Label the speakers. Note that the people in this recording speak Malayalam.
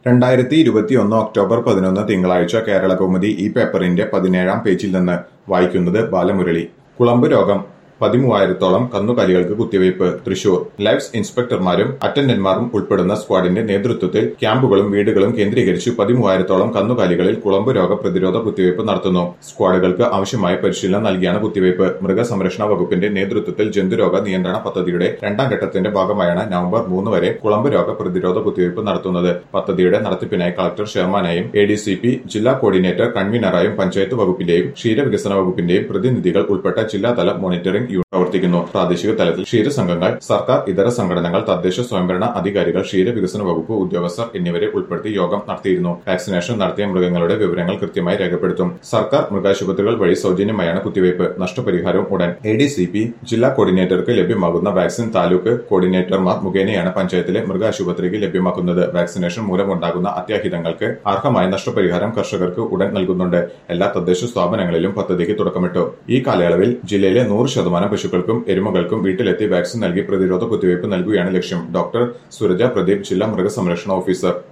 Speaker 1: രണ്ടായിരത്തി ഇരുപത്തിയൊന്ന് ഒക്ടോബർ പതിനൊന്ന് തിങ്കളാഴ്ച കേരള കൗമുദി ഈ പേപ്പറിന്റെ പതിനേഴാം പേജിൽ നിന്ന് വായിക്കുന്നത് ബാലമുരളി കുളമ്പ് രോഗം പതിമൂവായിരത്തോളം കന്നുകാലികൾക്ക് കുത്തിവയ്പ് തൃശൂർ ലൈഫ്സ് ഇൻസ്പെക്ടർമാരും അറ്റൻഡന്റ്മാരും ഉൾപ്പെടുന്ന സ്ക്വാഡിന്റെ നേതൃത്വത്തിൽ ക്യാമ്പുകളും വീടുകളും കേന്ദ്രീകരിച്ച് പതിമൂവായിരത്തോളം കന്നുകാലികളിൽ കുളമ്പ് രോഗ പ്രതിരോധ കുത്തിവയ്പ് നടത്തുന്നു സ്ക്വാഡുകൾക്ക് ആവശ്യമായ പരിശീലനം നൽകിയാണ് കുത്തിവയ്പ് മൃഗസംരക്ഷണ വകുപ്പിന്റെ നേതൃത്വത്തിൽ ജന്തുരോഗ നിയന്ത്രണ പദ്ധതിയുടെ രണ്ടാം ഘട്ടത്തിന്റെ ഭാഗമായാണ് നവംബർ മൂന്ന് വരെ കുളമ്പ് രോഗ പ്രതിരോധ കുത്തിവയ്പ് നടത്തുന്നത് പദ്ധതിയുടെ നടത്തിപ്പിനായി കളക്ടർ ചെയർമാനായും എ ഡി സി പി ജില്ലാ കോർഡിനേറ്റർ കൺവീനറായും പഞ്ചായത്ത് വകുപ്പിന്റെയും ക്ഷീരവികസന വകുപ്പിന്റെയും പ്രതിനിധികൾ ഉൾപ്പെട്ട ജില്ലാതല മോണിറ്ററിംഗ് യൂണിറ്റ് പ്രവർത്തിക്കുന്നു പ്രാദേശിക തലത്തിൽ ക്ഷീരസംഘങ്ങൾ സർക്കാർ ഇതര സംഘടനകൾ തദ്ദേശ സ്വയംഭരണ അധികാരികൾ ക്ഷീരവികസന വകുപ്പ് ഉദ്യോഗസ്ഥർ എന്നിവരെ ഉൾപ്പെടുത്തി യോഗം നടത്തിയിരുന്നു വാക്സിനേഷൻ നടത്തിയ മൃഗങ്ങളുടെ വിവരങ്ങൾ കൃത്യമായി രേഖപ്പെടുത്തും സർക്കാർ മൃഗാശുപത്രികൾ വഴി സൗജന്യമായാണ് കുത്തിവയ്പ് നഷ്ടപരിഹാരവും ഉടൻ എ ഡി സി പി ജില്ലാ കോർഡിനേറ്റർക്ക് ലഭ്യമാകുന്ന വാക്സിൻ താലൂക്ക് കോർഡിനേറ്റർമാർ മുഖേനയാണ് പഞ്ചായത്തിലെ മൃഗാശുപത്രിക്ക് ലഭ്യമാക്കുന്നത് വാക്സിനേഷൻ മൂലമുണ്ടാകുന്ന അത്യാഹിതങ്ങൾക്ക് അർഹമായ നഷ്ടപരിഹാരം കർഷകർക്ക് ഉടൻ നൽകുന്നുണ്ട് എല്ലാ തദ്ദേശ സ്ഥാപനങ്ങളിലും പദ്ധതിക്ക് തുടക്കമിട്ടു ഈ കാലയളവിൽ ജില്ലയിലെ നൂറ് ശതമാനം പശുക്കൾക്കും എരുമകൾക്കും വീട്ടിലെത്തി വാക്സിൻ നൽകി പ്രതിരോധ കുത്തിവയ്പ് നൽകുകയാണ് ലക്ഷ്യം ഡോക്ടർ സുരജ പ്രദീപ് ജില്ലാ മൃഗസംരക്ഷണ ഓഫീസർ